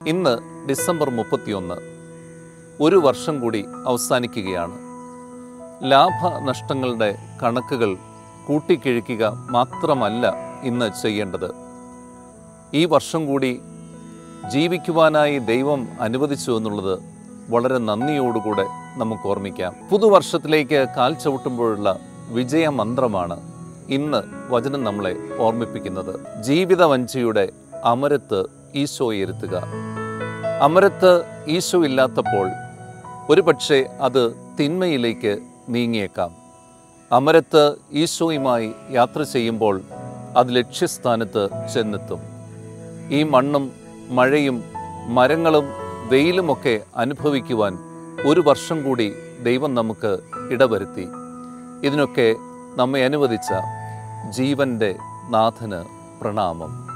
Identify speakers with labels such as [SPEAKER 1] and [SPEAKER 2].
[SPEAKER 1] ഇന്ന് ഡിസംബർ മുപ്പത്തിയൊന്ന് ഒരു വർഷം കൂടി അവസാനിക്കുകയാണ് ലാഭ നഷ്ടങ്ങളുടെ കണക്കുകൾ കൂട്ടിക്കിഴിക്കുക മാത്രമല്ല ഇന്ന് ചെയ്യേണ്ടത് ഈ വർഷം കൂടി ജീവിക്കുവാനായി ദൈവം അനുവദിച്ചു എന്നുള്ളത് വളരെ നന്ദിയോടുകൂടെ നമുക്ക് ഓർമ്മിക്കാം പുതുവർഷത്തിലേക്ക് കാൽ ചവിട്ടുമ്പോഴുള്ള വിജയമന്ത്രമാണ് ഇന്ന് വചനം നമ്മളെ ഓർമ്മിപ്പിക്കുന്നത് ജീവിതവഞ്ചിയുടെ അമരത്ത് ഈശോയെ ഇരുത്തുക അമരത്ത് ഈശോ ഇല്ലാത്തപ്പോൾ ഒരുപക്ഷെ അത് തിന്മയിലേക്ക് നീങ്ങിയേക്കാം അമരത്ത് ഈശോയുമായി യാത്ര ചെയ്യുമ്പോൾ അത് ലക്ഷ്യസ്ഥാനത്ത് ചെന്നെത്തും ഈ മണ്ണും മഴയും മരങ്ങളും വെയിലുമൊക്കെ അനുഭവിക്കുവാൻ ഒരു വർഷം കൂടി ദൈവം നമുക്ക് ഇടവരുത്തി ഇതിനൊക്കെ നമ്മെ അനുവദിച്ച ജീവന്റെ നാഥന് പ്രണാമം